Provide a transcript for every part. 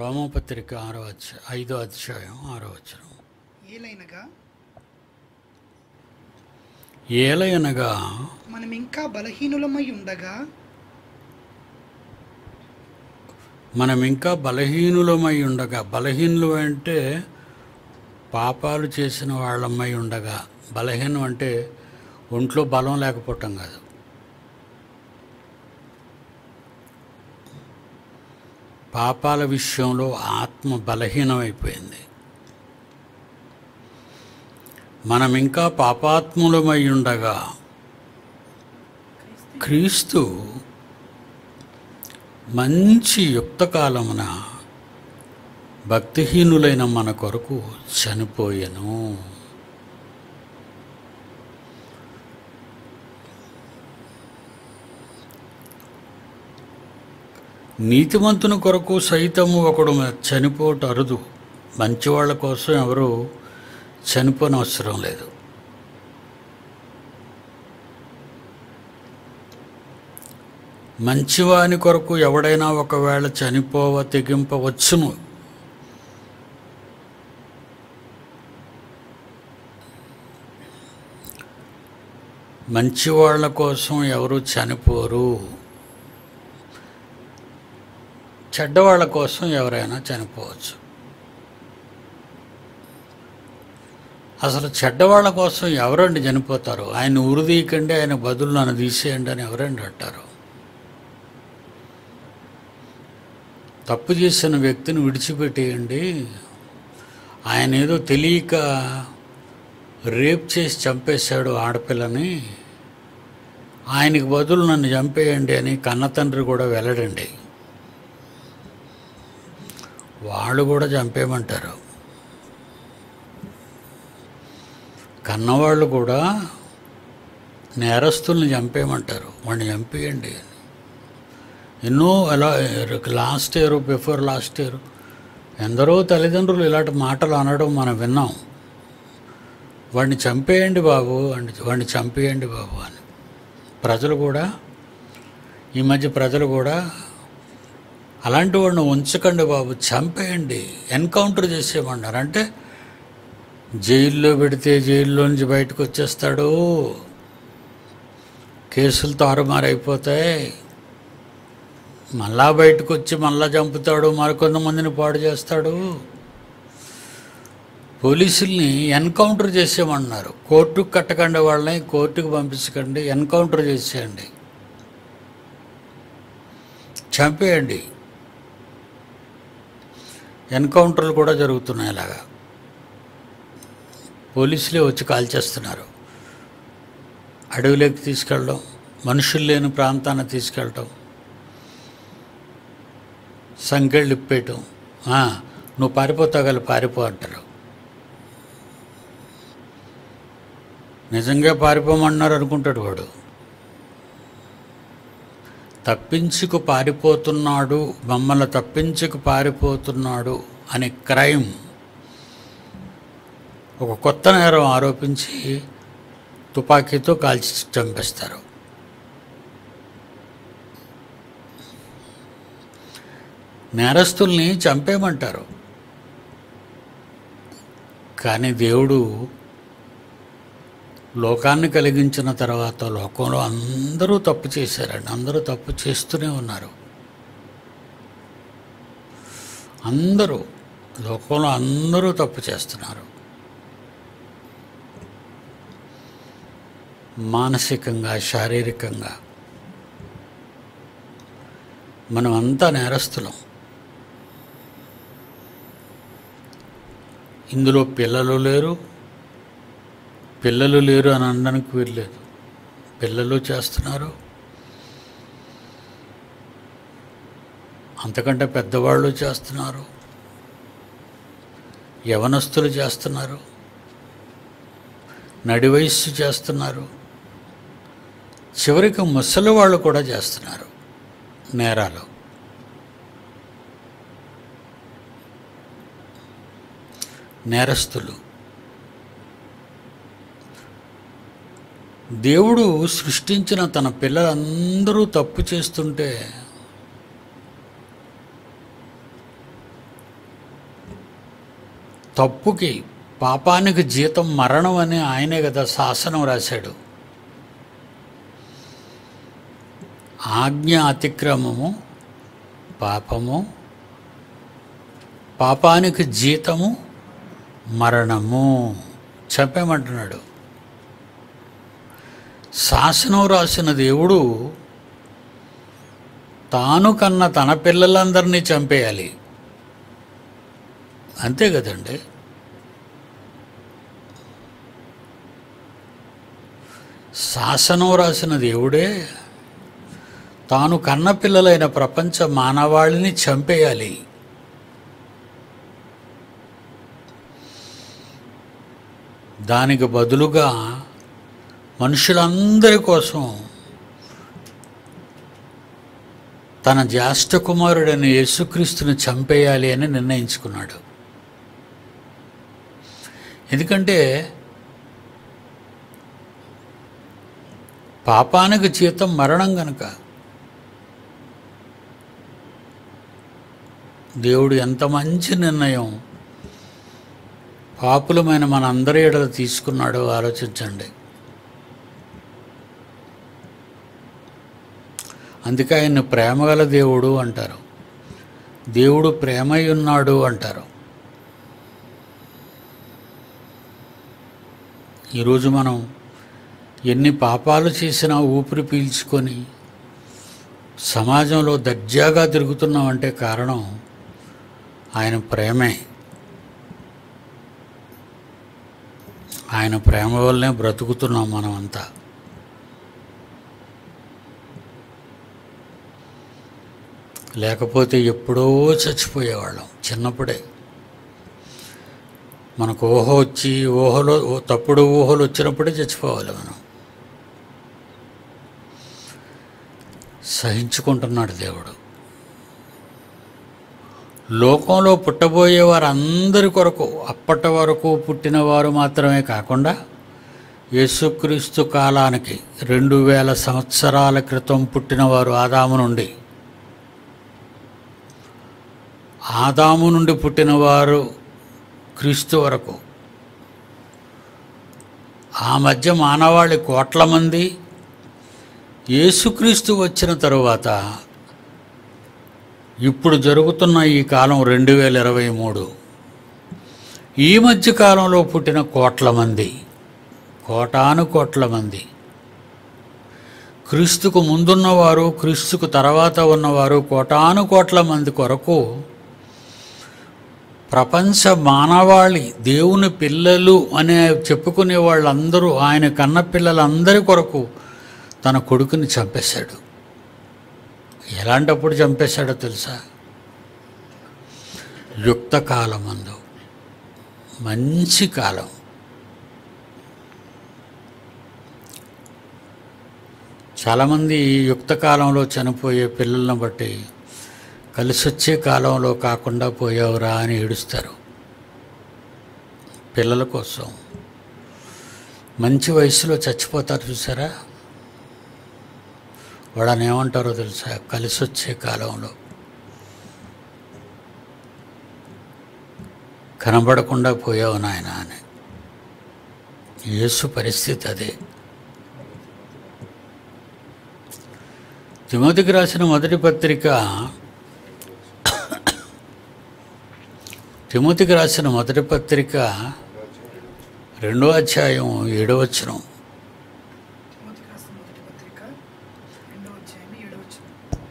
రోమపత్రిక ఆరో అధ్యాయం ఐదో అధ్యాయం ఆరో వచనం ఏలైనగా ఏలయనగా మనం ఇంకా బలహీనులమై ఉండగా మనం ఇంకా బలహీనులమై ఉండగా బలహీనులు అంటే పాపాలు చేసిన వాళ్ళమై ఉండగా బలహీనం అంటే ఒంట్లో బలం లేకపోవటం కాదు పాపాల విషయంలో ఆత్మ బలహీనమైపోయింది మనం ఇంకా పాపాత్ములమై ఉండగా క్రీస్తు మంచి యుక్తకాలమున భక్తిహీనులైన మన కొరకు చనిపోయెను నీతిమంతుని కొరకు సైతము ఒకడు చనిపోట అరుదు మంచివాళ్ళ కోసం ఎవరు చనిపోనవసరం లేదు మంచివాని కొరకు ఎవడైనా ఒకవేళ చనిపోవ తెగింపవచ్చును మంచివాళ్ళ కోసం ఎవరు చనిపోరు చెడ్డవాళ్ళ కోసం ఎవరైనా చనిపోవచ్చు అసలు చెడ్డవాళ్ళ కోసం ఎవరండి చనిపోతారు ఆయన ఉరిదీయకండి ఆయన బదులు నన్ను తీసేయండి అని ఎవరండి అంటారు తప్పు చేసిన వ్యక్తిని విడిచిపెట్టేయండి ఆయన ఏదో తెలియక రేప్ చేసి చంపేశాడు ఆడపిల్లని ఆయనకి బదులు నన్ను చంపేయండి అని కన్నతండ్రి కూడా వెళ్ళడండి వాళ్ళు కూడా చంపేయమంటారు కన్నవాళ్ళు కూడా నేరస్తుల్ని చంపేయమంటారు వాడిని చంపేయండి అని ఎన్నో ఎలా last year before last year ఎందరో తల్లిదండ్రులు ఇలాంటి మాటలు అనడం మనం విన్నాం వాడిని చంపేయండి బాబు అని వాడిని చంపేయండి బాబు అని ప్రజలు కూడా ఈ మధ్య ప్రజలు కూడా అలాంటి వాడిని ఉంచకండి బాబు చంపేయండి ఎన్కౌంటర్ చేసేయమన్నారు అంటే జైల్లో పెడితే జైల్లో నుంచి బయటకు వచ్చేస్తాడు కేసులు తారుమారైపోతాయి మళ్ళా బయటకు వచ్చి మళ్ళా చంపుతాడు మరికొంతమందిని పాడు చేస్తాడు పోలీసుల్ని ఎన్కౌంటర్ చేసేయమన్నారు కోర్టుకు కట్టకండి వాళ్ళని కోర్టుకు పంపించకండి ఎన్కౌంటర్ చేసేయండి చంపేయండి ఎన్కౌంటర్లు కూడా జరుగుతున్నాయి ఇలాగా పోలీసులే వచ్చి కాల్చేస్తున్నారు అడవిలోకి తీసుకెళ్ళడం మనుషులు లేని ప్రాంతాన్ని తీసుకెళ్ళటం సంఖ్యలు ఇప్పేయటం "ఆ, నువ్వు పారిపోతాగలి పారిపో అంటారు నిజంగా పారిపోమన్నారు అనుకుంటాడు వాడు తప్పించుకు పారిపోతున్నాడు మమ్మల్ని తప్పించుకు పారిపోతున్నాడు అనే క్రైమ్ ఒక కొత్త నేరం ఆరోపించి తుపాకీతో కాల్చి చంపేస్తారు నేరస్తుల్ని చంపేయమంటారు కానీ దేవుడు లోకాన్ని కలిగించిన తర్వాత లోకంలో అందరూ తప్పు చేశారండి అందరూ తప్పు చేస్తూనే ఉన్నారు అందరూ లోకంలో అందరూ తప్పు చేస్తున్నారు మానసికంగా శారీరకంగా మనం అంతా నేరస్తులం ఇందులో పిల్లలు లేరు పిల్లలు లేరు అని అనడానికి వీల్లేదు పిల్లలు చేస్తున్నారు అంతకంటే పెద్దవాళ్ళు చేస్తున్నారు యవనస్తులు చేస్తున్నారు నడి వయస్సు చేస్తున్నారు చివరికి ముసలి వాళ్ళు కూడా చేస్తున్నారు నేరాలు నేరస్తులు దేవుడు సృష్టించిన తన పిల్లలందరూ తప్పు చేస్తుంటే తప్పుకి పాపానికి జీతం మరణం అని ఆయనే కదా శాసనం రాశాడు ఆజ్ఞ అతిక్రమము పాపము పాపానికి జీతము మరణము చెప్పేమంటున్నాడు శాసనం రాసిన దేవుడు తాను కన్న తన పిల్లలందరినీ చంపేయాలి అంతే కదండి శాసనం రాసిన దేవుడే తాను కన్న పిల్లలైన ప్రపంచ మానవాళిని చంపేయాలి దానికి బదులుగా మనుషులందరి కోసం తన జ్యేష్ఠ కుమారుడైన యేసుక్రీస్తుని చంపేయాలి అని నిర్ణయించుకున్నాడు ఎందుకంటే పాపానికి జీతం మరణం గనుక దేవుడు ఎంత మంచి నిర్ణయం పాపులమైన మన అందరి ఎడల తీసుకున్నాడో ఆలోచించండి అందుకే ఆయన ప్రేమగల దేవుడు అంటారు దేవుడు ప్రేమై ఉన్నాడు అంటారు ఈరోజు మనం ఎన్ని పాపాలు చేసినా ఊపిరి పీల్చుకొని సమాజంలో దర్జాగా తిరుగుతున్నామంటే కారణం ఆయన ప్రేమే ఆయన ప్రేమ వల్లనే బ్రతుకుతున్నాం మనం అంతా లేకపోతే ఎప్పుడో చచ్చిపోయేవాళ్ళం చిన్నప్పుడే మనకు ఊహ వచ్చి ఊహలో తప్పుడు ఊహలు వచ్చినప్పుడే చచ్చిపోవాలి మనం సహించుకుంటున్నాడు దేవుడు లోకంలో పుట్టబోయే వారందరి కొరకు అప్పటి వరకు పుట్టిన వారు మాత్రమే కాకుండా యేసుక్రీస్తు కాలానికి రెండు వేల సంవత్సరాల క్రితం పుట్టినవారు ఆదాము నుండి ఆదాము నుండి పుట్టినవారు క్రీస్తు వరకు ఆ మధ్య మానవాళి కోట్ల మంది యేసుక్రీస్తు వచ్చిన తరువాత ఇప్పుడు జరుగుతున్న ఈ కాలం రెండు వేల ఇరవై మూడు ఈ మధ్య కాలంలో పుట్టిన కోట్ల మంది కోటాను కోట్ల మంది క్రీస్తుకు ముందున్నవారు క్రీస్తుకు తర్వాత ఉన్నవారు కోటాను కోట్ల మంది కొరకు ప్రపంచ మానవాళి దేవుని పిల్లలు అనే చెప్పుకునే వాళ్ళందరూ ఆయన కన్న పిల్లలందరి కొరకు తన కొడుకుని చంపేశాడు ఎలాంటప్పుడు చంపేశాడో తెలుసా యుక్త కాలమందు మంచి కాలం చాలామంది ఈ యుక్త కాలంలో చనిపోయే పిల్లలను బట్టి కలిసి వచ్చే కాలంలో కాకుండా పోయావురా అని ఏడుస్తారు పిల్లల కోసం మంచి వయసులో చచ్చిపోతారు చూసారా వాళ్ళని ఏమంటారో తెలుసా కలిసి వచ్చే కాలంలో కనబడకుండా పోయావు నాయన అని యేసు పరిస్థితి అదే తిమోతికి రాసిన మొదటి పత్రిక తిమోతికి రాసిన మొదటి పత్రిక రెండో అధ్యాయం ఏడో వచనం తిమోతికి రాసిన మొదటి పత్రిక, రెండవ అధ్యాయం, ఏడవ వచనం.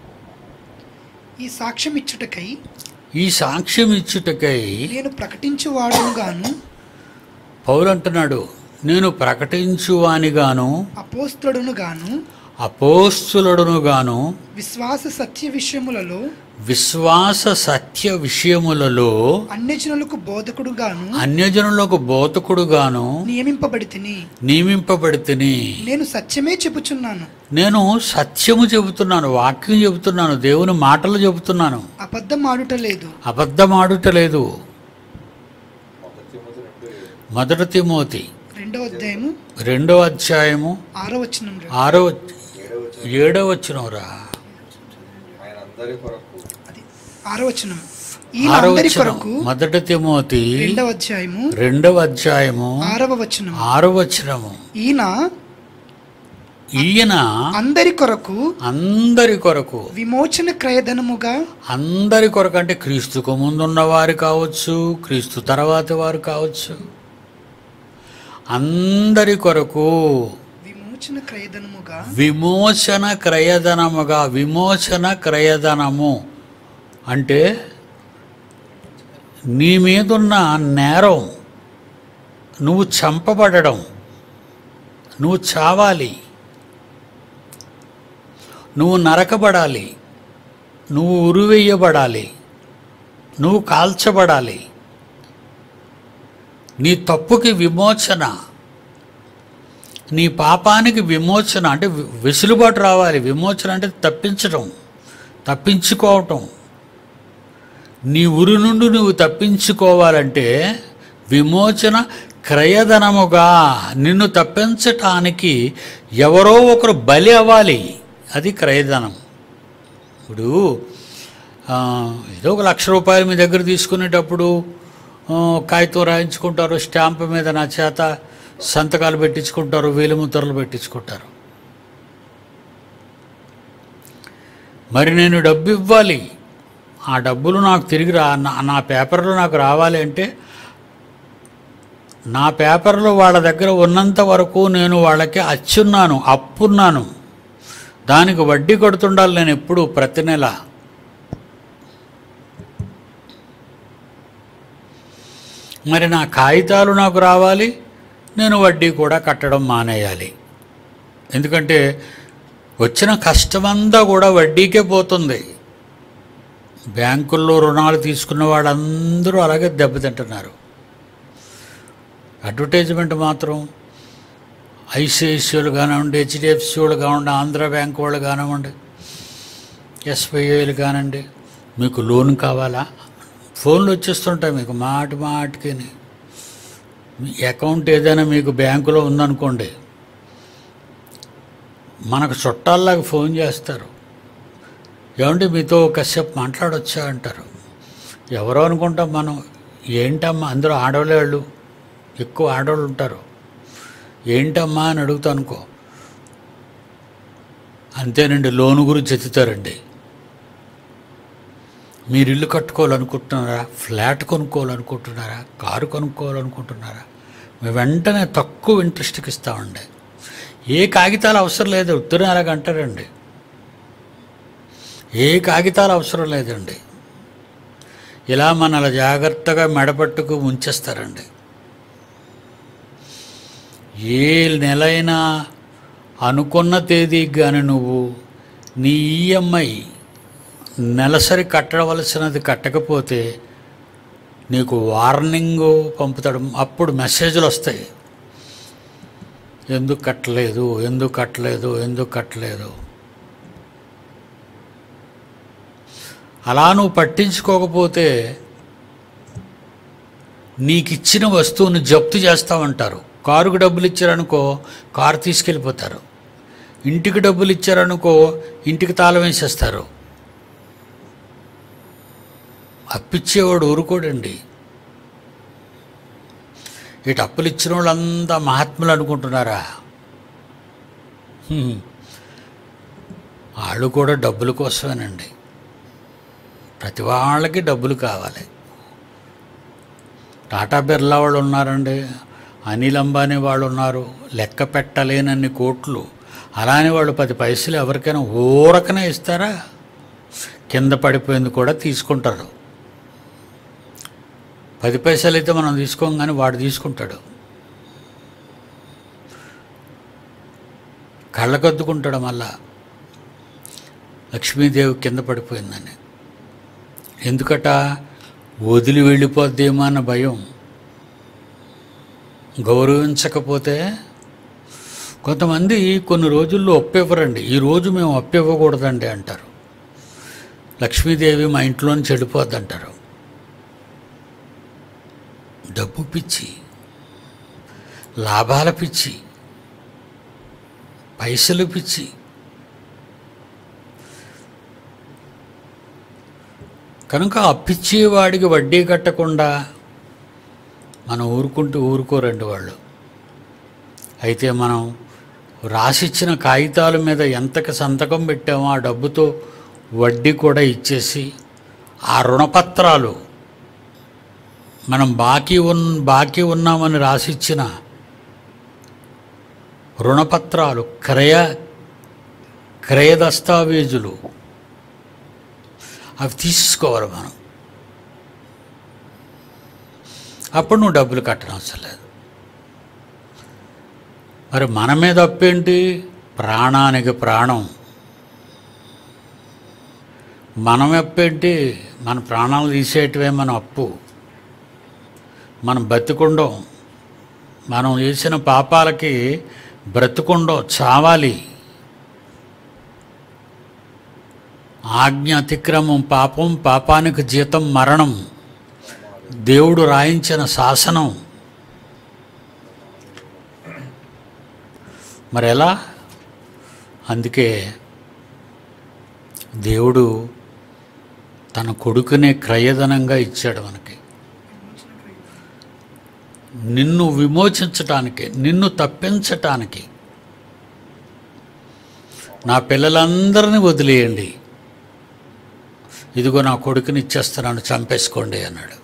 ఈ సాక్ష్యం ఇచ్చుటకై ఈ సాక్ష్యం ఇచ్చుటకై నేను ప్రకటించు వాడును గాను పౌలు అంటున్నాడు నేను ప్రకటించువానిగాను అపోస్తుడును గాను అపోస్తులుడును గాను విశ్వాస సత్య విషయములలో విశ్వాస సత్య విషయములలో అన్యజనులకు బోధకుడు గాను అన్యజనులకు బోధకుడుగాను నియమింపబడి తిని నియమింపబడి తిని నేను సత్యమే చెప్పుచున్నాను నేను సత్యము చెబుతున్నాను వాక్యం చెబుతున్నాను దేవుని మాటలు చెబుతున్నాను అబద్ధం ఆడుట లేదు అబద్ధమాడుట లేదు మొదటి తిమోతి రెండవ అధ్యాయము రెండో అధ్యాయము ఆరో వచనం ఆరో ఏడో వచ్చినరా ఆయన అందరి కొరకు అది ఆరో వచనం ఈయన ఆరో అందరి వచనం. కొరకు మొదటి తిమోతి రెండవ అధ్యాయము రెండవ అధ్యాయము ఆరవ వచనం ఆరో వచనము ఈయన ఈయన అందరి కొరకు అందరి కొరకు విమోచన క్రయధనముగా అందరి కొరకు అంటే క్రీస్తుకు ముందున్న వారు కావచ్చు క్రీస్తు తర్వాత వారు కావచ్చు అందరి కొరకు విమోచన క్రయధనముగా విమోచన క్రయధనముగా విమోచన క్రయధనము అంటే నీ మీదున్న నేరం నువ్వు చంపబడడం నువ్వు చావాలి నువ్వు నరకబడాలి నువ్వు ఉరివేయబడాలి నువ్వు కాల్చబడాలి నీ తప్పుకి విమోచన నీ పాపానికి విమోచన అంటే వి- వెసులుబాటు రావాలి విమోచన అంటే తప్పించడం తప్పించుకోవటం నీ ఉరి నుండి నువ్వు తప్పించుకోవాలంటే విమోచన క్రయధనముగా నిన్ను తప్పించటానికి ఎవరో ఒకరు బలి అవ్వాలి అది క్రయధనం ఇప్పుడు ఆ, ఏదో ఒక లక్ష రూపాయలు మీ దగ్గర తీసుకునేటప్పుడు ఆ, కాగితం రాయించుకుంటారు స్టాంప్ మీద నా చేత సంతకాలు పెట్టించుకుంటారు వేలిముద్రలు పెట్టించుకుంటారు మరి నేను డబ్బు ఇవ్వాలి ఆ డబ్బులు నాకు తిరిగి రా నా నా పేపర్లు నాకు రావాలి అంటే నా పేపర్లు వాళ్ళ దగ్గర ఉన్నంత వరకు నేను వాళ్ళకి అచ్చున్నాను అప్పున్నాను దానికి వడ్డీ కొడుతుండాలి నేను ఎప్పుడు ప్రతి నెల మరి నా కాగితాలు నాకు రావాలి నేను వడ్డీ కూడా కట్టడం మానేయాలి ఎందుకంటే వచ్చిన కష్టమంతా కూడా వడ్డీకే పోతుంది బ్యాంకుల్లో రుణాలు తీసుకున్న వాళ్ళందరూ అలాగే దెబ్బతింటున్నారు అడ్వర్టైజ్మెంట్ మాత్రం ఐసిఐసిఐలు కానివ్వండి హెచ్డిఎఫ్సి వాళ్ళు కానివ్వండి ఆంధ్ర బ్యాంక్ వాళ్ళు కానివ్వండి ఎస్బీఐలు కానివ్వండి మీకు లోన్ కావాలా ఫోన్లు వచ్చేస్తుంటాయి మీకు మాటి మాటికి మీ అకౌంట్ ఏదైనా మీకు బ్యాంకులో ఉందనుకోండి మనకు చుట్టాల్లాగా ఫోన్ చేస్తారు ఏమంటే మీతో కాసేపు మాట్లాడొచ్చా అంటారు ఎవరో అనుకుంటాం మనం ఏంటమ్మా అందరూ ఆడవాళ్ళు ఎక్కువ ఆడవాళ్ళు ఉంటారు ఏంటమ్మా అని అడుగుతా అనుకో అంతేనండి లోను గురించి ఎత్తుతారండి మీరు ఇల్లు కట్టుకోవాలనుకుంటున్నారా ఫ్లాట్ కొనుక్కోవాలనుకుంటున్నారా కారు కొనుక్కోవాలనుకుంటున్నారా మేము వెంటనే తక్కువ ఇంట్రెస్ట్కి ఇస్తామండి ఏ కాగితాలు అవసరం లేదు ఉత్తరం అలాగ అంటారండి ఏ కాగితాలు అవసరం లేదండి ఇలా మనల్ని జాగ్రత్తగా మెడపట్టుకు ఉంచేస్తారండి ఏ నెలైనా అనుకున్న తేదీకి కానీ నువ్వు నీ ఈఎంఐ నెలసరి కట్టవలసినది కట్టకపోతే నీకు వార్నింగ్ పంపుతాడు అప్పుడు మెసేజ్లు వస్తాయి ఎందుకు కట్టలేదు ఎందుకు కట్టలేదు ఎందుకు కట్టలేదు అలా నువ్వు పట్టించుకోకపోతే నీకు ఇచ్చిన వస్తువుని జప్తు చేస్తామంటారు కారుకు డబ్బులు ఇచ్చారనుకో కారు తీసుకెళ్ళిపోతారు ఇంటికి డబ్బులు ఇచ్చారనుకో ఇంటికి తాళం వేసేస్తారు అప్పిచ్చేవాడు ఊరుకోడండి ఇటు అప్పులు ఇచ్చిన వాళ్ళంతా మహాత్ములు అనుకుంటున్నారా హ్మ్. వాళ్ళు కూడా డబ్బుల కోసమేనండి ప్రతి వాళ్ళకి డబ్బులు కావాలి టాటా బిర్లా వాళ్ళు ఉన్నారండి అనిల్ అంబానీ వాళ్ళు ఉన్నారు లెక్క పెట్టలేనన్ని కోట్లు అలానే వాళ్ళు పది పైసలు ఎవరికైనా ఊరకనే ఇస్తారా కింద పడిపోయింది కూడా తీసుకుంటారు పది పైసలు అయితే మనం తీసుకోం కానీ వాడు తీసుకుంటాడు కళ్ళకద్దుకుంటాడు మళ్ళా లక్ష్మీదేవి కింద పడిపోయిందని ఎందుకట వదిలి వెళ్ళిపోద్దేమో అన్న భయం గౌరవించకపోతే కొంతమంది కొన్ని రోజుల్లో ఒప్పివ్వరండి ఈ రోజు మేము ఒప్పివ్వకూడదండి అంటారు లక్ష్మీదేవి మా ఇంట్లోని చెడిపోద్ది అంటారు డబ్బు పిచ్చి లాభాల పిచ్చి పైసలు పిచ్చి కనుక అప్పిచ్చేవాడికి వడ్డీ కట్టకుండా మనం ఊరుకుంటూ ఊరుకోరండి వాళ్ళు అయితే మనం రాసిచ్చిన కాగితాల మీద ఎంతకి సంతకం పెట్టామో ఆ డబ్బుతో వడ్డీ కూడా ఇచ్చేసి ఆ రుణపత్రాలు మనం బాకీ ఉన్ బాకీ ఉన్నామని రాసిచ్చిన రుణపత్రాలు క్రయ క్రయ దస్తావేజులు అవి తీసుకోవాలి మనం అప్పుడు నువ్వు డబ్బులు కట్టనవసరం లేదు మరి మన మీద అప్పేంటి ప్రాణానికి ప్రాణం మనం అప్పేంటి మన ప్రాణాలు తీసేయటమే మన అప్పు మనం బతికుండం మనం చేసిన పాపాలకి బ్రతుకుండం చావాలి ఆజ్ఞ అతిక్రమం పాపం పాపానికి జీతం మరణం దేవుడు రాయించిన శాసనం మరి ఎలా అందుకే దేవుడు తన కొడుకునే క్రయధనంగా ఇచ్చాడు మనకి నిన్ను విమోచించటానికి నిన్ను తప్పించటానికి నా పిల్లలందరినీ వదిలేయండి ఇదిగో నా కొడుకుని ఇచ్చేస్తున్నాను చంపేసుకోండి అన్నాడు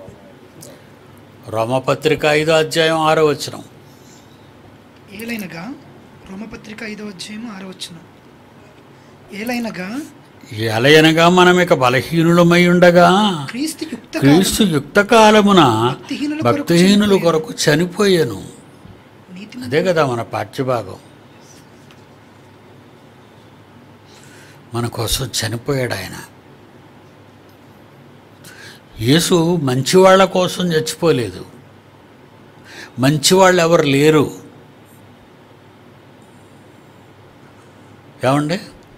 రోమపత్రిక ఐదో అధ్యాయం ఆరో వచనం ఏలైనగా రోమపత్రిక ఐదవ అధ్యాయం ఆరో వచ్చిన ఏలైనగా ఎలయనగా మనం ఇక బలహీనులమై ఉండగా క్రీస్తు యుక్త క్రీస్తు యుక్త కాలమున భక్తిహీనుల కొరకు భక్తిహీనుల కొరకు చనిపోయాను నీతి అదే కదా మన పాఠ్యభాగం మన కోసం చనిపోయాడు ఆయన యేసు మంచివాళ్ళ కోసం చచ్చిపోలేదు మంచివాళ్ళు ఎవరు లేరు ఏమండి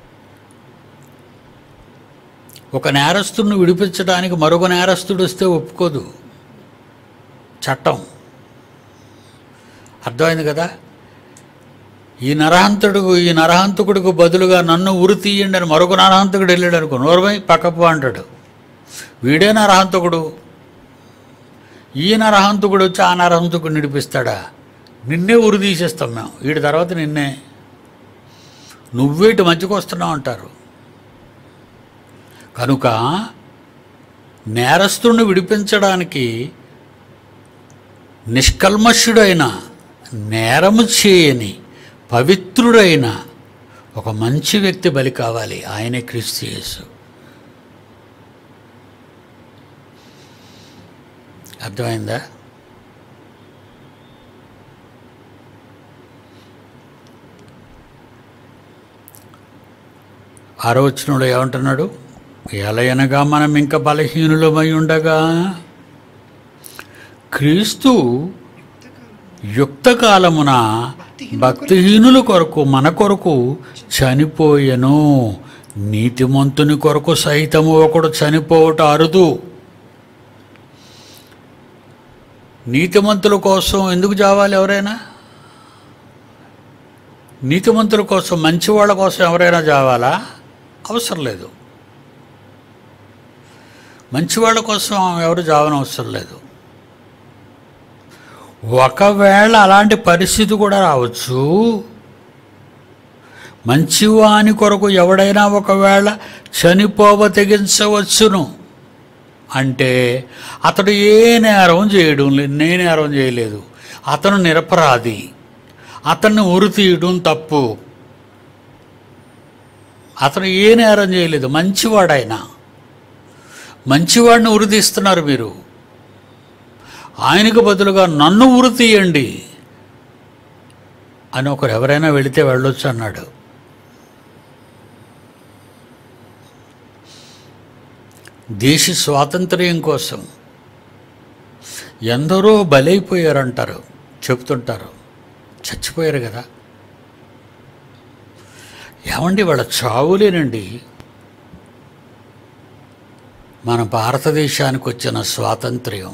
ఒక నేరస్తుడిని విడిపించడానికి మరొక నేరస్తుడు వస్తే ఒప్పుకోదు చట్టం అర్థమైంది కదా ఈ నరహంతుడికి ఈ నరహంతకుడికి బదులుగా నన్ను ఉరి తీయండి అని మరొక నరహంతకుడు వెళ్ళాడు అనుకో నోరుమై పక్కపు అంటాడు వీడే నరహంతకుడు ఈ నరహంతకుడు వచ్చి ఆ నరహంతకుడు నిడిపిస్తాడా నిన్నే ఉరి తీసేస్తాం మేము వీడి తర్వాత నిన్నే నువ్వేటి మధ్యకు వస్తున్నావు అంటారు కనుక నేరస్తుడిని విడిపించడానికి నిష్కల్మషుడైన నేరము చేయని పవిత్రుడైన ఒక మంచి వ్యక్తి బలి కావాలి ఆయనే క్రీస్తు యేసు అర్థమైందా ఆరో వచ్చినోడు ఏమంటున్నాడు ఎలయనగా మనం ఇంకా బలహీనులమై ఉండగా క్రీస్తు యుక్త కాలమున భక్తిహీనుల కొరకు మన కొరకు చనిపోయెను నీతిమంతుని కొరకు సైతము ఒకడు చనిపోవట అరుదు నీతిమంతుల కోసం ఎందుకు చావాలి ఎవరైనా నీతిమంతుల కోసం మంచివాళ్ళ కోసం ఎవరైనా చావాలా అవసరం లేదు మంచివాళ్ళ కోసం ఎవరు చావనవసరం లేదు ఒకవేళ అలాంటి పరిస్థితి కూడా రావచ్చు మంచివాని కొరకు ఎవడైనా ఒకవేళ చనిపోవ తెగించవచ్చును అంటే అతడు ఏ నేరం చేయడం లేదు నే నేరం చేయలేదు అతను నిరపరాధి అతన్ని ఉరి తీయడం తప్పు అతను ఏ నేరం చేయలేదు మంచివాడైనా మంచివాడిని ఉరి తీస్తున్నారు మీరు ఆయనకు బదులుగా నన్ను ఉరి తీయండి అని ఒకరు ఎవరైనా వెళితే వెళ్ళొచ్చు అన్నాడు దేశ స్వాతంత్ర్యం కోసం ఎందరో బలైపోయారంటారు చెప్తుంటారు చచ్చిపోయారు కదా ఏమండి వాళ్ళ చావులేనండి మన భారతదేశానికి వచ్చిన స్వాతంత్ర్యం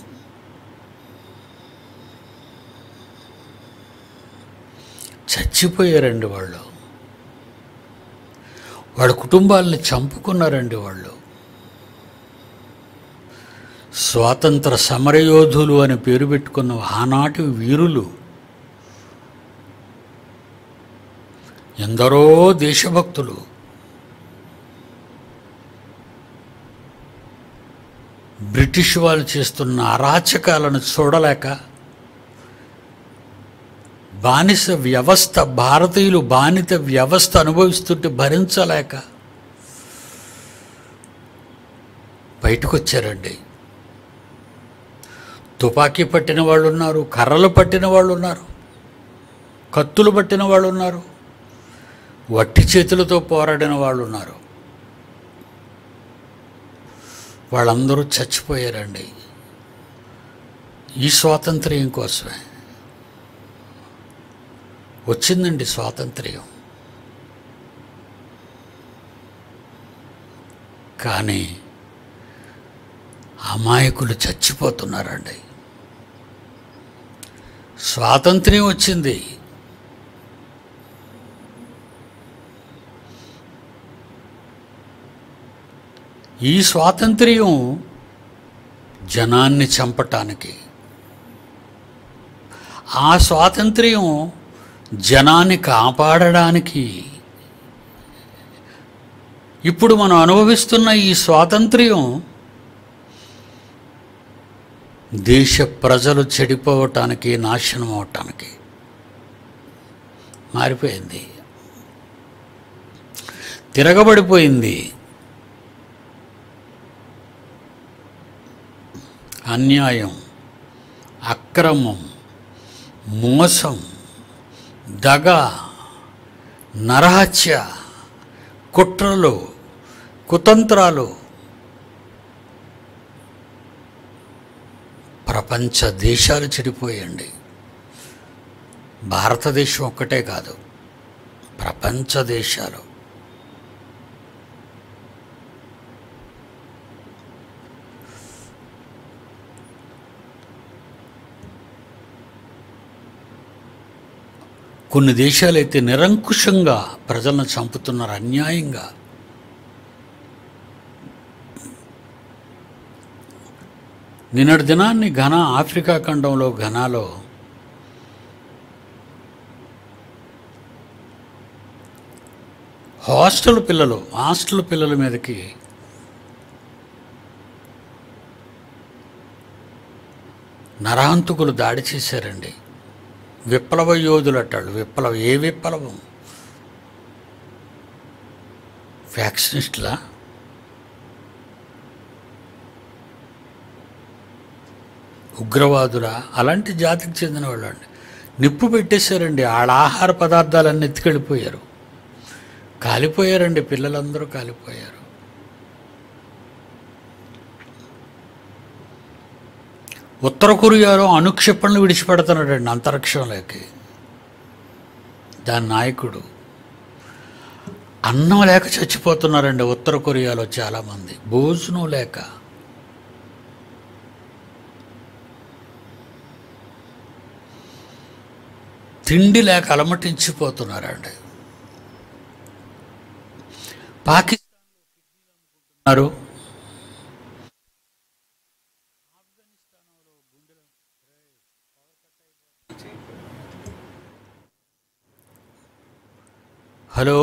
చచ్చిపోయారండి వాళ్ళు వాళ్ళ కుటుంబాలని చంపుకున్నారండి వాళ్ళు స్వాతంత్ర సమరయోధులు అని పేరు పెట్టుకున్న ఆనాటి వీరులు ఎందరో దేశభక్తులు బ్రిటిష్ వాళ్ళు చేస్తున్న అరాచకాలను చూడలేక బానిస వ్యవస్థ భారతీయులు బానిత వ్యవస్థ అనుభవిస్తుంటే భరించలేక బయటకు వచ్చారండి తుపాకీ పట్టిన వాళ్ళు ఉన్నారు కర్రలు పట్టిన వాళ్ళు ఉన్నారు కత్తులు పట్టిన వాళ్ళు ఉన్నారు వట్టి చేతులతో పోరాడిన వాళ్ళు ఉన్నారు వాళ్ళందరూ చచ్చిపోయారండి ఈ స్వాతంత్ర్యం కోసమే వచ్చిందండి స్వాతంత్ర్యం కానీ అమాయకులు చచ్చిపోతున్నారండి స్వాతంత్ర్యం వచ్చింది ఈ స్వాతంత్ర్యం జనాన్ని చంపటానికి ఆ స్వాతంత్ర్యం జనాన్ని కాపాడడానికి ఇప్పుడు మనం అనుభవిస్తున్న ఈ స్వాతంత్ర్యం దేశ ప్రజలు చెడిపోవటానికి నాశనం అవటానికి మారిపోయింది తిరగబడిపోయింది అన్యాయం అక్రమం మోసం దగ నరహత్య కుట్రలు కుతంత్రాలు ప్రపంచ దేశాలు చెడిపోయండి భారతదేశం ఒక్కటే కాదు ప్రపంచ దేశాలు కొన్ని దేశాలైతే నిరంకుశంగా ప్రజలను చంపుతున్నారు అన్యాయంగా నిన్నటి దినాన్ని ఘన ఆఫ్రికా ఖండంలో ఘనాలో హాస్టల్ పిల్లలు హాస్టల్ పిల్లల మీదకి నరహంతకులు దాడి చేశారండి విప్లవ యోధులు అంటాడు విప్లవం ఏ విప్లవం ఫ్యాక్షనిస్టులా ఉగ్రవాదులా అలాంటి జాతికి చెందిన వాళ్ళు అండి నిప్పు పెట్టేశారండి వాళ్ళ ఆహార పదార్థాలన్నీ ఎత్తుకెళ్ళిపోయారు కాలిపోయారండి పిల్లలందరూ కాలిపోయారు ఉత్తర కొరియాలో అనుక్షిపణలు విడిచిపెడుతున్నాడండి అంతరిక్షంలోకి దాని నాయకుడు అన్నం లేక చచ్చిపోతున్నారండి ఉత్తర కొరియాలో చాలామంది భోజనం లేక తిండి లేక అలమటించిపోతున్నారండి పాకిస్తాన్ హలో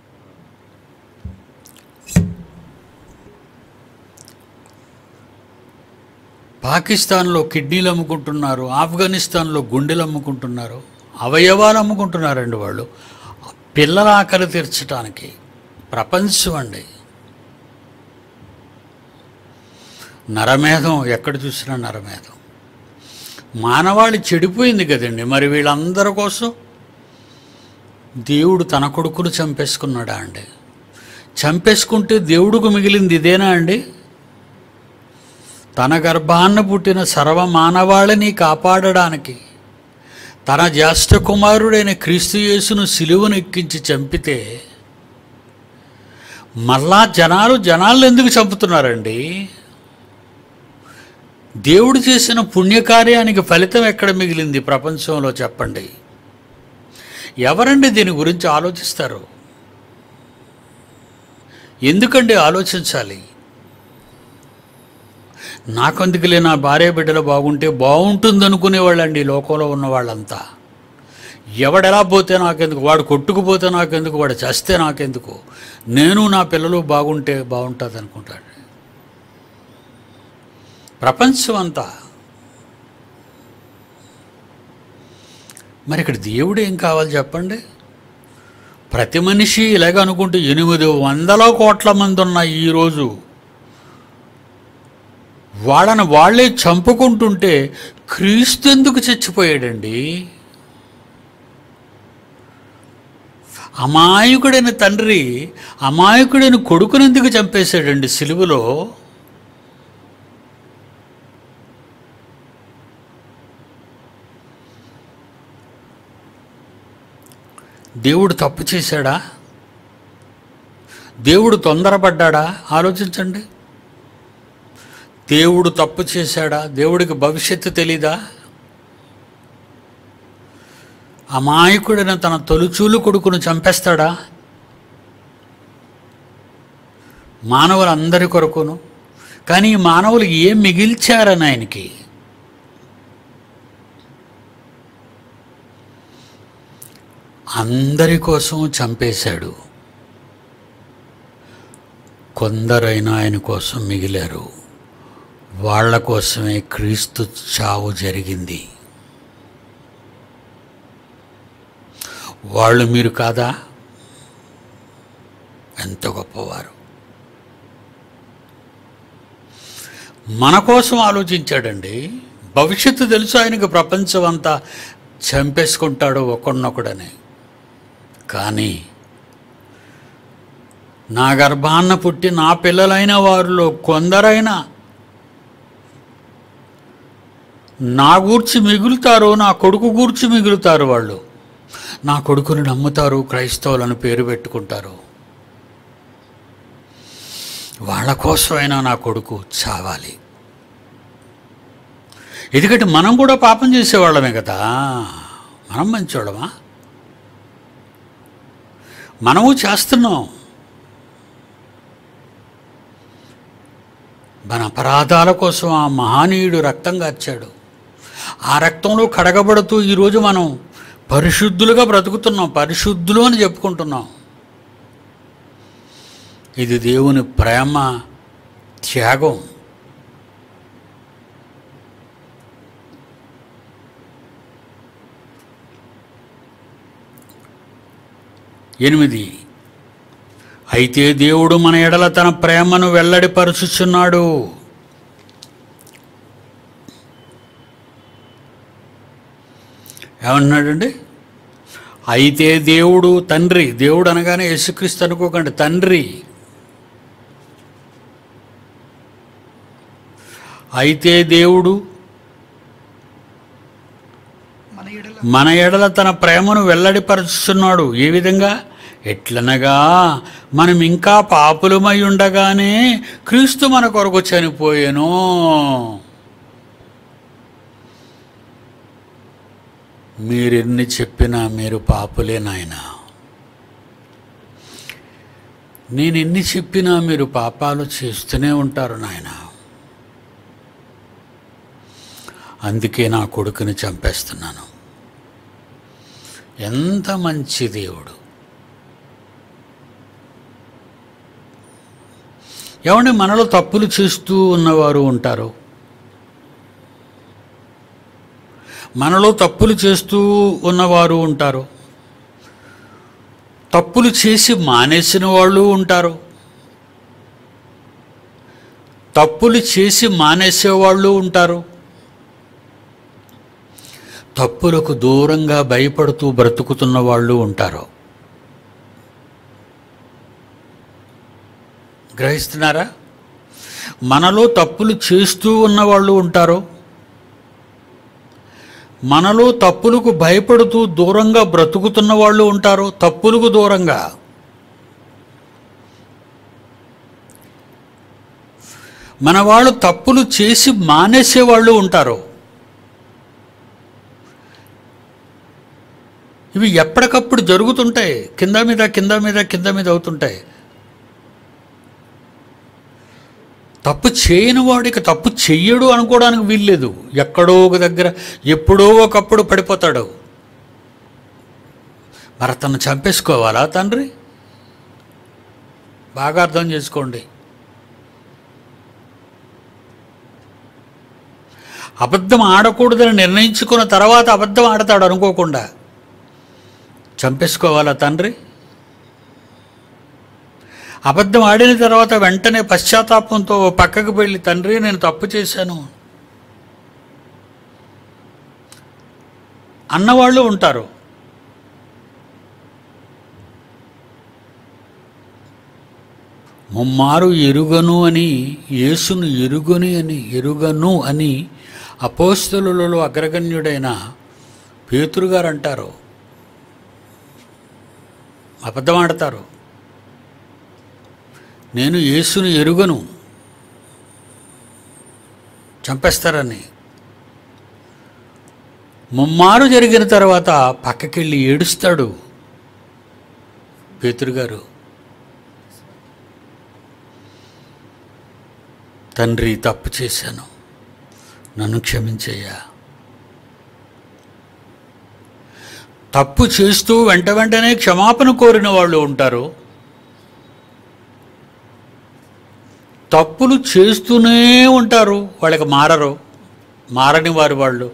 పాకిస్తాన్లో కిడ్నీలు అమ్ముకుంటున్నారు ఆఫ్ఘనిస్తాన్లో గుండెలు అమ్ముకుంటున్నారు అవయవాలు అమ్ముకుంటున్నారండి వాళ్ళు పిల్లల ఆకలి తీర్చడానికి ప్రపంచం అండి నరమేధం ఎక్కడ చూసినా నరమేధం మానవాళి చెడిపోయింది కదండి మరి వీళ్ళందరి కోసం దేవుడు తన కొడుకును చంపేసుకున్నాడా అండి చంపేసుకుంటే దేవుడుకు మిగిలింది ఇదేనా అండి తన గర్భాన్న పుట్టిన సర్వ మానవాళిని కాపాడడానికి తన జ్యేష్ఠ కుమారుడైన క్రీస్తు యేసును సిలువను ఎక్కించి చంపితే మళ్ళా జనాలు జనాలను ఎందుకు చంపుతున్నారండి దేవుడు చేసిన పుణ్యకార్యానికి ఫలితం ఎక్కడ మిగిలింది ప్రపంచంలో చెప్పండి ఎవరండి దీని గురించి ఆలోచిస్తారు ఎందుకండి ఆలోచించాలి నాకెందుకులే నా భార్య బిడ్డలు బాగుంటే బాగుంటుంది అనుకునేవాళ్ళండి ఈ లోకంలో ఉన్న వాళ్ళంతా ఎవడెలా పోతే నాకెందుకు వాడు కొట్టుకుపోతే నాకెందుకు వాడు చస్తే నాకెందుకు నేను నా పిల్లలు బాగుంటే బాగుంటుంది అనుకుంటాడు ప్రపంచం అంతా మరి ఇక్కడ దేవుడు ఏం కావాలి చెప్పండి ప్రతి మనిషి ఇలాగ అనుకుంటూ ఎనిమిది వందల కోట్ల మంది ఉన్న ఈరోజు వాళ్ళని వాళ్ళే చంపుకుంటుంటే క్రీస్తు ఎందుకు చచ్చిపోయాడండి అమాయకుడైన తండ్రి అమాయకుడైన కొడుకుని ఎందుకు చంపేశాడండి సిలువలో దేవుడు తప్పు చేశాడా దేవుడు తొందరపడ్డాడా ఆలోచించండి దేవుడు తప్పు చేశాడా దేవుడికి భవిష్యత్తు తెలీదా అమాయకుడైన తన తొలిచూలు కొడుకును చంపేస్తాడా మానవులందరి కొరకును కానీ ఈ మానవులు ఏం మిగిల్చారని ఆయనకి అందరి కోసం చంపేశాడు కొందరైనా ఆయన కోసం మిగిలారు వాళ్ళ కోసమే క్రీస్తు చావు జరిగింది వాళ్ళు మీరు కాదా ఎంత గొప్పవారు మన కోసం ఆలోచించాడండి భవిష్యత్తు తెలుసు ఆయనకు ప్రపంచం అంతా చంపేసుకుంటాడు ఒకడినొకడని కానీ నా గర్భాన్న పుట్టి నా పిల్లలైన వారిలో కొందరైనా నా గూర్చి మిగులుతారు నా కొడుకు గూర్చి మిగులుతారు వాళ్ళు నా కొడుకుని నమ్ముతారు క్రైస్తవులను పేరు పెట్టుకుంటారు వాళ్ళ కోసమైనా నా కొడుకు చావాలి ఎందుకంటే మనం కూడా పాపం చేసేవాళ్ళమే కదా మనం మంచివాళ్ళమా మనము చేస్తున్నాం మన అపరాధాల కోసం ఆ మహానీయుడు రక్తం కార్చాడు ఆ రక్తంలో కడగబడుతూ ఈరోజు మనం పరిశుద్ధులుగా బ్రతుకుతున్నాం పరిశుద్ధులు అని చెప్పుకుంటున్నాం ఇది దేవుని ప్రేమ త్యాగం ఎనిమిది అయితే దేవుడు మన ఎడల తన ప్రేమను వెల్లడిపరుచుచున్నాడు ఏమన్నాడండి అయితే దేవుడు తండ్రి దేవుడు అనగానే యేసుక్రీస్తు అనుకోకండి తండ్రి అయితే దేవుడు మన ఎడల మన ఎడల తన ప్రేమను వెల్లడిపరుచుతున్నాడు ఏ విధంగా ఎట్లనగా మనం ఇంకా పాపులమై ఉండగానే క్రీస్తు మన కొరకు చనిపోయాను మీరెన్ని చెప్పినా మీరు పాపులే నాయనా నేను ఎన్ని చెప్పినా మీరు పాపాలు చేస్తూనే ఉంటారు నాయనా అందుకే నా కొడుకుని చంపేస్తున్నాను ఎంత మంచి దేవుడు ఏమండి మనలో తప్పులు చేస్తూ ఉన్నవారు ఉంటారు మనలో తప్పులు చేస్తూ ఉన్నవారు ఉంటారు తప్పులు చేసి మానేసిన వాళ్ళు ఉంటారు తప్పులు చేసి మానేసేవాళ్ళు ఉంటారు తప్పులకు దూరంగా భయపడుతూ బ్రతుకుతున్న వాళ్ళు ఉంటారు గ్రహిస్తున్నారా మనలో తప్పులు చేస్తూ ఉన్నవాళ్ళు ఉంటారు మనలో తప్పులకు భయపడుతూ దూరంగా బ్రతుకుతున్న వాళ్ళు ఉంటారు తప్పులకు దూరంగా మన వాళ్ళు తప్పులు చేసి మానేసే వాళ్ళు ఉంటారు ఇవి ఎప్పటికప్పుడు జరుగుతుంటాయి కింద మీద కింద మీద కింద మీద అవుతుంటాయి తప్పు చేయని వాడికి తప్పు చెయ్యడు అనుకోవడానికి వీల్లేదు ఎక్కడో ఒక దగ్గర ఎప్పుడో ఒకప్పుడు పడిపోతాడు మరి అతను చంపేసుకోవాలా తండ్రి బాగా అర్థం చేసుకోండి అబద్ధం ఆడకూడదని నిర్ణయించుకున్న తర్వాత అబద్ధం ఆడతాడు అనుకోకుండా చంపేసుకోవాలా తండ్రి అబద్ధం ఆడిన తర్వాత వెంటనే పశ్చాత్తాపంతో ఓ పక్కకు వెళ్ళి తండ్రి నేను తప్పు చేశాను అన్నవాళ్ళు ఉంటారు ముమ్మారు ఎరుగను అని యేసును ఎరుగని అని ఎరుగను అని అపోస్తలులలో అగ్రగణ్యుడైన పేతురు గారు అంటారు అబద్ధం ఆడతారు నేను యేసును ఎరుగను చంపేస్తారని ముమ్మారు జరిగిన తర్వాత పక్కకెళ్ళి ఏడుస్తాడు పేతురు గారు తండ్రి తప్పు చేశాను నన్ను క్షమించయ్యా తప్పు చేస్తూ వెంట వెంటనే క్షమాపణ కోరిన వాళ్ళు ఉంటారు తప్పులు చేస్తూనే ఉంటారు వాళ్ళకి మారరు మారని వారు వాళ్ళు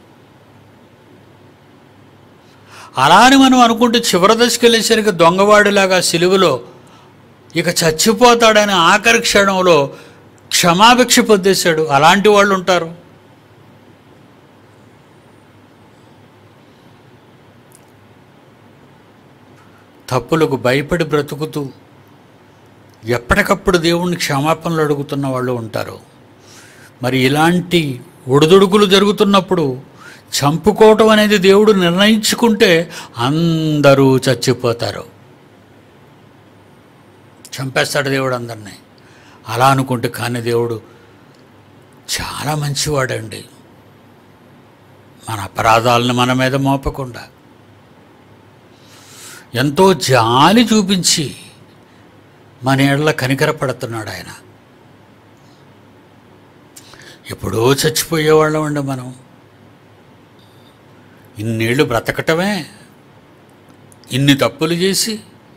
అలా అని మనం అనుకుంటే చివరి దశకి వెళ్ళేసరికి దొంగవాడిలాగా సిలువలో ఇక చచ్చిపోతాడని ఆఖరి క్షణంలో క్షమాభిక్ష పొందేశాడు అలాంటి వాళ్ళు ఉంటారు తప్పులకు భయపడి బ్రతుకుతూ ఎప్పటికప్పుడు దేవుణ్ణి క్షమాపణలు అడుగుతున్న వాళ్ళు ఉంటారు మరి ఇలాంటి ఒడిదుడుకులు జరుగుతున్నప్పుడు చంపుకోవటం అనేది దేవుడు నిర్ణయించుకుంటే అందరూ చచ్చిపోతారు చంపేస్తాడు దేవుడు అందరినీ అలా అనుకుంటే కానీ దేవుడు చాలా మంచివాడండి మన అపరాధాలను మన మీద మోపకుండా ఎంతో జాలి చూపించి మన ఏళ్ళ కనికరపడుతున్నాడు ఆయన ఎప్పుడో చచ్చిపోయేవాళ్ళం అండి మనం ఇన్నేళ్ళు బ్రతకటమే ఇన్ని తప్పులు చేసి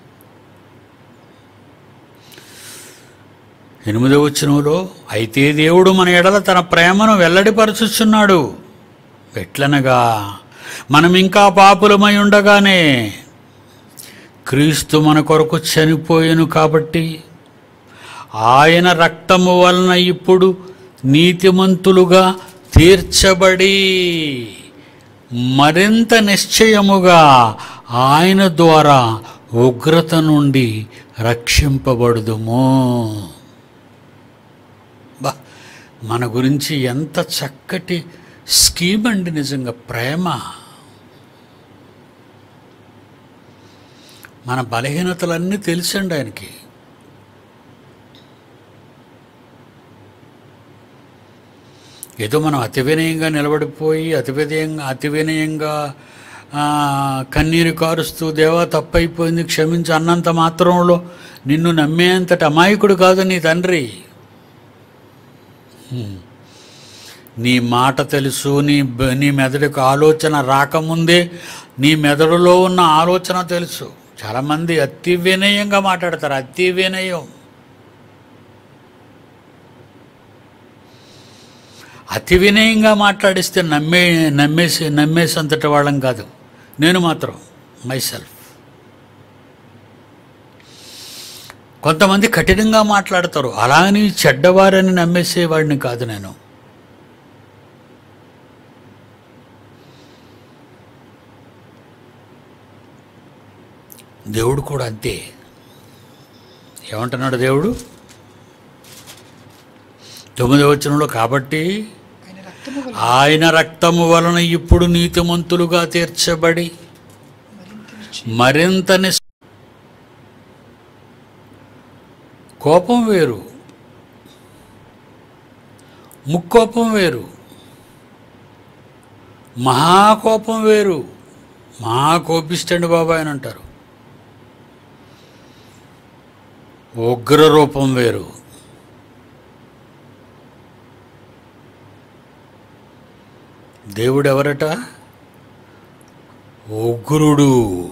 ఎనిమిదవ వచనంలో అయితే దేవుడు మన ఎడల తన ప్రేమను వెల్లడిపరచుచున్నాడు ఎట్లనగా మనం ఇంకా పాపులమై ఉండగానే క్రీస్తు మన కొరకు చనిపోయెను కాబట్టి ఆయన రక్తము వలన ఇప్పుడు నీతిమంతులుగా తీర్చబడి మరింత నిశ్చయముగా ఆయన ద్వారా ఉగ్రత నుండి రక్షింపబడుదుము బా మన గురించి ఎంత చక్కటి స్కీమ్ అండి నిజంగా ప్రేమ మన బలహీనతలన్నీ తెలుసండి ఆయనకి ఏదో మనం అతి వినయంగా నిలబడిపోయి అతి వినయంగా అతి వినయంగా ఆ, కన్నీరు కారుస్తూ దేవా తప్పైపోయింది క్షమించి అన్నంత మాత్రంలో నిన్ను నమ్మేంతటి అమాయకుడు కాదు నీ తండ్రి హ్మ్. నీ మాట తెలుసు నీ బ- నీ మెదడుకు ఆలోచన రాకముందే నీ మెదడులో ఉన్న ఆలోచన తెలుసు చాలామంది అతి వినయంగా మాట్లాడతారు అతి వినయం అతి వినయంగా మాట్లాడిస్తే నమ్మే నమ్మేసి నమ్మేసంతటి వాళ్ళం కాదు నేను మాత్రం మైసెల్ఫ్ కొంతమంది కఠినంగా మాట్లాడతారు అలా అని చెడ్డవారని నమ్మేసేవాడిని కాదు నేను దేవుడు కూడా అంతే ఏమంటున్నాడు దేవుడు తొమ్మిదవ వచనంలో కాబట్టి ఆయన రక్తము వల్ల ఆయన రక్తము వలన ఇప్పుడు నీతిమంతులుగా తీర్చబడి మరింత నిశ్చయం మరింత నిస్ కోపం వేరు ముక్కోపం వేరు మహాకోపం వేరు మహా కోపిస్తండి బాబాయ్ అని అంటారు ఉగ్ర రూపం వేరు దేవుడు ఎవరట ఉగ్రుడు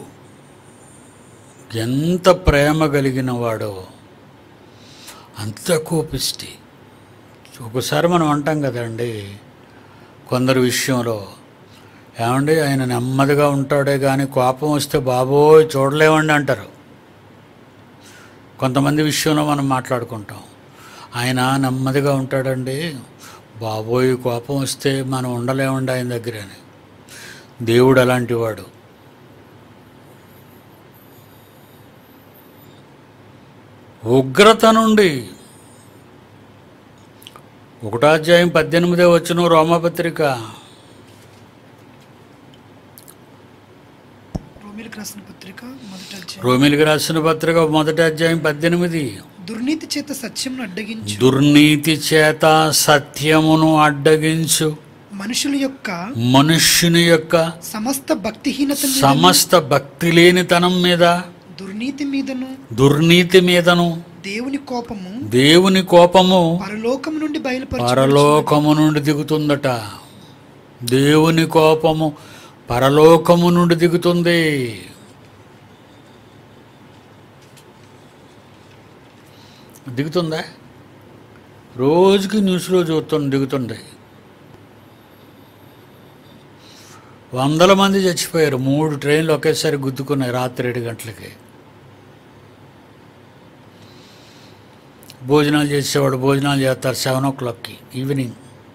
ఎంత ప్రేమ కలిగిన వాడో అంత కోపిష్టి ఒకసారి మనం అంటాం కదండి కొందరి విషయంలో ఏమండి ఆయన నెమ్మదిగా ఉంటాడే కానీ కోపం వస్తే బాబోయ్ చూడలేమండి అంటారు కొంతమంది విషయంలో మనం మాట్లాడుకుంటాం ఆయన నెమ్మదిగా ఉంటాడండి బాబోయ్ కోపం వస్తే మనం ఉండలేమండి ఆయన దగ్గర అని దేవుడు అలాంటి వాడు ఉగ్రత నుండి ఒకటో అధ్యాయం పద్దెనిమిదే వచ్చిన రోమపత్రిక రోమిలకు రాసిన పత్రిక మొదటి అధ్యాయం రోమిలికి రాసిన పత్రిక మొదటి అధ్యాయం పద్దెనిమిది దుర్నీతి చేత సత్యంను అడ్డగించు దుర్నీతి చేత సత్యమును అడ్డగించు మనుషుల యొక్క మనుష్యుని యొక్క సమస్త భక్తిహీనత మీద సమస్త భక్తి లేనితనం మీద దుర్నీతి మీదను దుర్నీతి మీదను దేవుని కోపము దేవుని కోపము పరలోకం నుండి బయలుపరచు పరలోకము నుండి దిగుతుందట దేవుని కోపము పరలోకము నుండి దిగుతుంది దిగుతుందా రోజుకి న్యూస్లో చూస్తుంది దిగుతుంది వందల మంది చచ్చిపోయారు మూడు ట్రైన్లు ఒకేసారి గుద్దుకున్నాయి రాత్రి ఏడు గంటలకి భోజనాలు చేసేవాడు భోజనాలు చేస్తారు సెవెన్ ఓ క్లాక్కి evening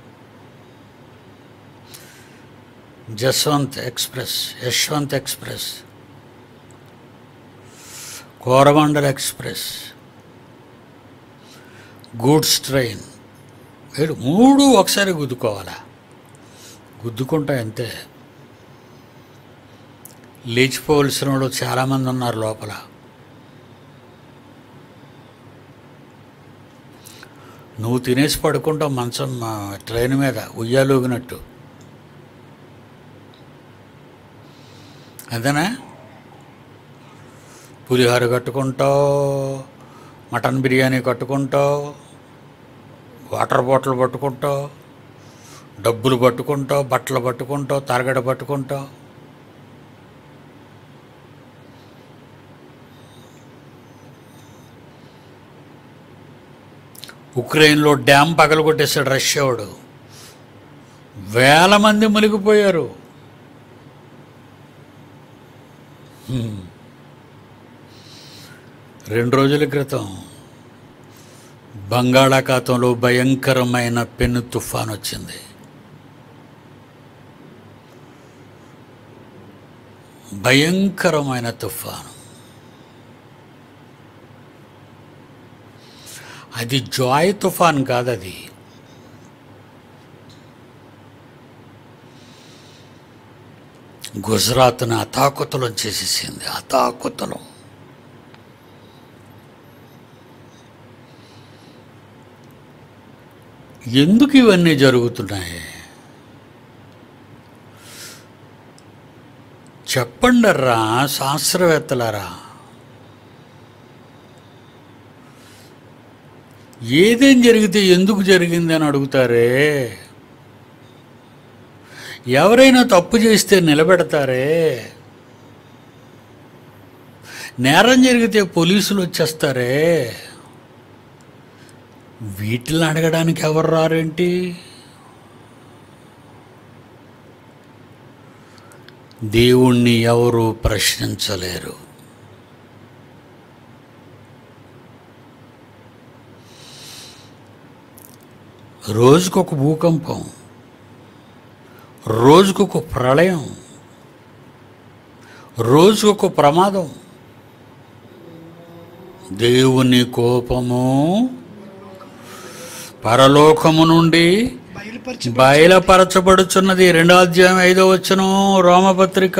Jaswant express Yashwant express Coromandel express goods train ఏడు మూడు ఒకసారి గుద్దుకోవాలా గుద్దుకుంటా అంతే లేచిపోవలసిన వాళ్ళు చాలామంది ఉన్నారు లోపల నువ్వు తినేసి పడుకుంటావు మంచం ఆ, ట్రైన్ మీద ఉయ్యాలూగినట్టు అదేనా పులిహోర కట్టుకుంటావు మటన్ బిర్యానీ కట్టుకుంటావు వాటర్ బాటిల్ పట్టుకుంటావు డబ్బులు పట్టుకుంటావు బట్టలు పట్టుకుంటావు తరగడ పట్టుకుంటావు ఉక్రెయిన్లో డ్యామ్ పగలగొట్టేశాడు రష్యావాడు వేల మంది మునిగిపోయారు హ్మ్. రెండు రోజుల క్రితం బంగాళాఖాతంలో భయంకరమైన పెను తుఫాన్ వచ్చింది భయంకరమైన తుఫాను అది జాయ్ తుఫాన్ కాదు అది గుజరాత్ను అతాకుతలం చేసేసింది అతాకుతలం ఎందుకు ఇవన్నీ జరుగుతున్నాయి చెప్పండర్రా శాస్త్రవేత్తలారా ఏదేం జరిగితే ఎందుకు జరిగింది అని అడుగుతారే ఎవరైనా తప్పు చేస్తే నిలబెడతారే నేరం జరిగితే పోలీసులు వచ్చేస్తారే వీటిని అడగడానికి ఎవరు రారేంటి దేవుణ్ణి ఎవరు ప్రశ్నించలేరు రోజుకొక భూకంపం రోజుకొక ప్రళయం రోజుకొక ప్రమాదం దేవుని కోపము పరలోకము నుండి బయలుపరచు బయలుపరచబడుచున్నది రెండో అధ్యాయం ఐదో వచ్చును రోమపత్రిక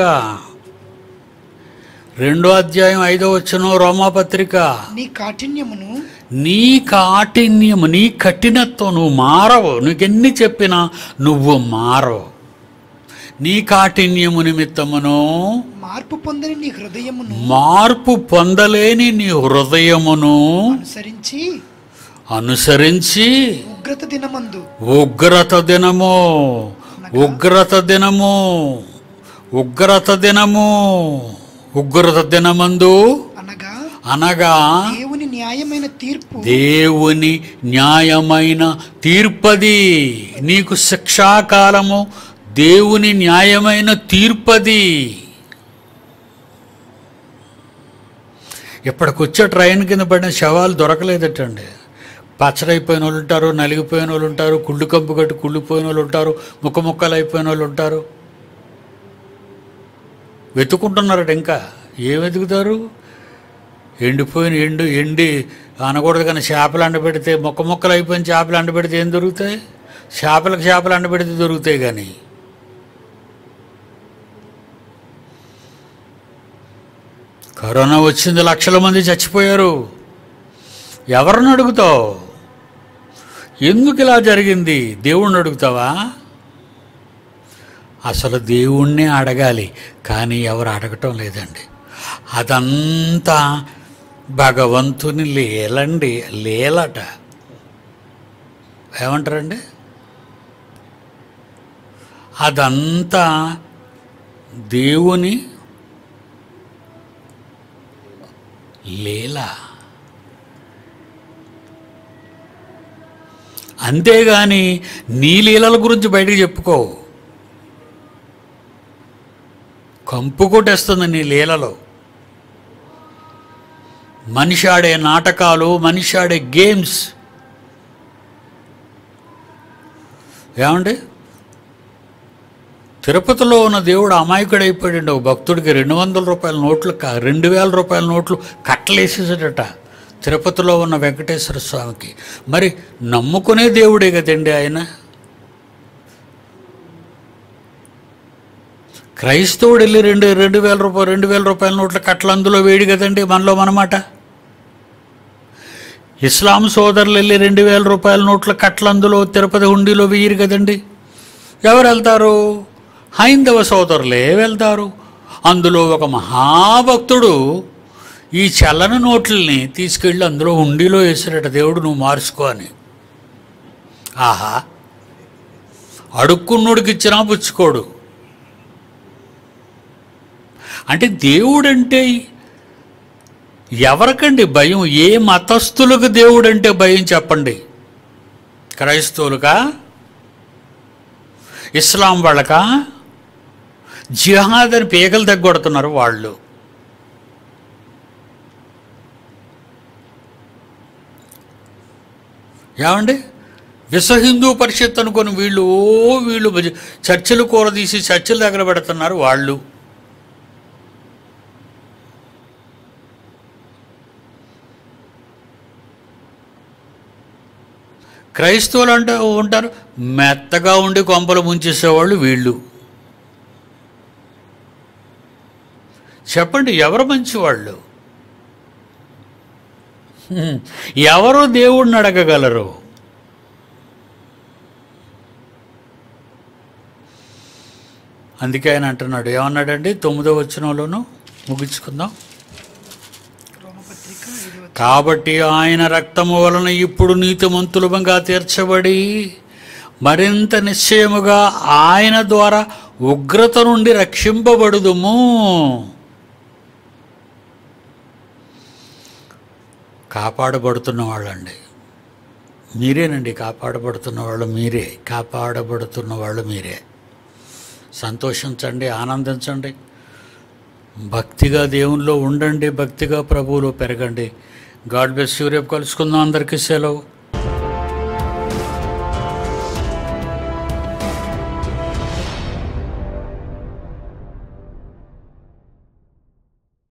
రెండో అధ్యాయం ఐదో వచ్చును రోమపత్రిక నీ కాఠిన్యమును నీ కాఠిన్యము నీ కఠినత్వం నువ్వు మారవు నీకెన్ని చెప్పినా నువ్వు మారవు నీ కాఠిన్యము నిమిత్తమును మార్పు పొందని నీ హృదయమును మార్పు పొందలేని నీ హృదయమును అనుసరించి అనుసరించి ఉగ్రత దినమందు ఉగ్రత దినము అనగా ఉగ్రత దినము ఉగ్రత దినము ఉగ్రత దినమందు అనగా అనగా దేవుని న్యాయమైన తీర్పు దేవుని న్యాయమైన తీర్పది నీకు శిక్షాకాలము దేవుని న్యాయమైన తీర్పది ఇప్పటికొచ్చే ట్రైన్ కింద పడిన శవాలు దొరకలేదటండి పచ్చడైపోయిన వాళ్ళు ఉంటారు నలిగిపోయిన వాళ్ళు ఉంటారు కుళ్ళు కంపు కట్టి కుళ్ళిపోయిన వాళ్ళు ఉంటారు ముక్క ముక్కలు అయిపోయిన వాళ్ళు ఉంటారు వెతుకుంటున్నారట ఇంకా ఏం వెతుకుతారు ఎండిపోయిన ఎండు ఎండి అనకూడదు కానీ చేపలు అండబెడితే మొక్క మొక్కలు అయిపోయిన చేపలు అండబెడితే ఏం దొరుకుతాయి చేపలకు చేపలు అండబెడితే దొరుకుతాయి కానీ కరోనా వచ్చింది లక్షల మంది చచ్చిపోయారు ఎవరిని అడుగుతావు ఎందుకు ఇలా జరిగింది దేవుణ్ణి అడుగుతావా అసలు దేవుణ్ణే అడగాలి కానీ ఎవరు అడగటం లేదండి అదంతా భగవంతుని లేలండి లేలట ఏమంటారండి అదంతా దేవుని లీల అంతేగాని నీ లీలల గురించి బయటకు చెప్పుకో కంపు కొట్టేస్తుంది నీ లీలలో మనిషి ఆడే నాటకాలు మనిషి ఆడే గేమ్స్ ఏమండి తిరుపతిలో ఉన్న దేవుడు అమాయకుడైపోయాడు ఒక భక్తుడికి రెండు వందల రూపాయల నోట్లు క- రెండు వేల రూపాయల నోట్లు కట్టలేసేసాడట తిరుపతిలో ఉన్న వెంకటేశ్వర స్వామికి మరి నమ్ముకునే దేవుడే కదండి ఆయన క్రైస్తవుడు వెళ్ళి రెండు రెండు వేల రూపాయలు రెండు వేల రూపాయల నోట్ల కట్టలు అందులో వేడి కదండి మనలో మనమాట ఇస్లాం సోదరులు వెళ్ళి రెండు వేల రూపాయల నోట్ల కట్టలు అందులో తిరుపతి హుండీలో వేయరు కదండి ఎవరు వెళ్తారు హైందవ సోదరులే వెళ్తారు అందులో ఒక మహాభక్తుడు ఈ చల్లని నోట్లని తీసుకెళ్ళి అందులో హుండీలో వేసాడట దేవుడు నువ్వు మార్చుకో అని ఆహా అడుక్కున్నోడికి ఇచ్చినా పుచ్చుకోడు అంటే దేవుడంటే ఎవరికండి భయం ఏ మతస్థులకు దేవుడంటే భయం చెప్పండి క్రైస్తవులుగా ఇస్లాం వాళ్ళకా జిహాద్ అని పీకలు తగ్గొడుతున్నారు వాళ్ళు ఏమండి విశ్వ హిందూ పరిషత్ అనుకొని వీళ్ళు ఓ వీళ్ళు చర్చలు కూరదీసి చర్చలు దగ్గర పెడుతున్నారు వాళ్ళు క్రైస్తవులు అంటే ఉంటారు మెత్తగా ఉండి కొంపలు ముంచేసేవాళ్ళు వీళ్ళు చెప్పండి ఎవరు మంచివాళ్ళు హ్మ్. ఎవరు దేవుడిని అడగగలరు అందుకే ఆయన అంటున్నాడు ఏమన్నాడండి తొమ్మిదో వచ్చినలోను ముగించుకుందాం రోమపత్రిక ఐదవ కాబట్టి ఆయన రక్తము వలన ఇప్పుడు నీతిమంతులుగా తీర్చబడి మరింత నిశ్చయముగా ఆయన ద్వారా ఉగ్రత నుండి రక్షింపబడుదుము కాపాడబడుతున్న వాళ్ళండి మీరేనండి కాపాడబడుతున్న వాళ్ళు మీరే కాపాడబడుతున్న వాళ్ళు మీరే సంతోషించండి ఆనందించండి భక్తిగా దేవునిలో ఉండండి భక్తిగా ప్రభువులో పెరగండి గాడ్ బ్లెస్ యూ రేపు కలుసుకుందాం అందరికీ సెలవు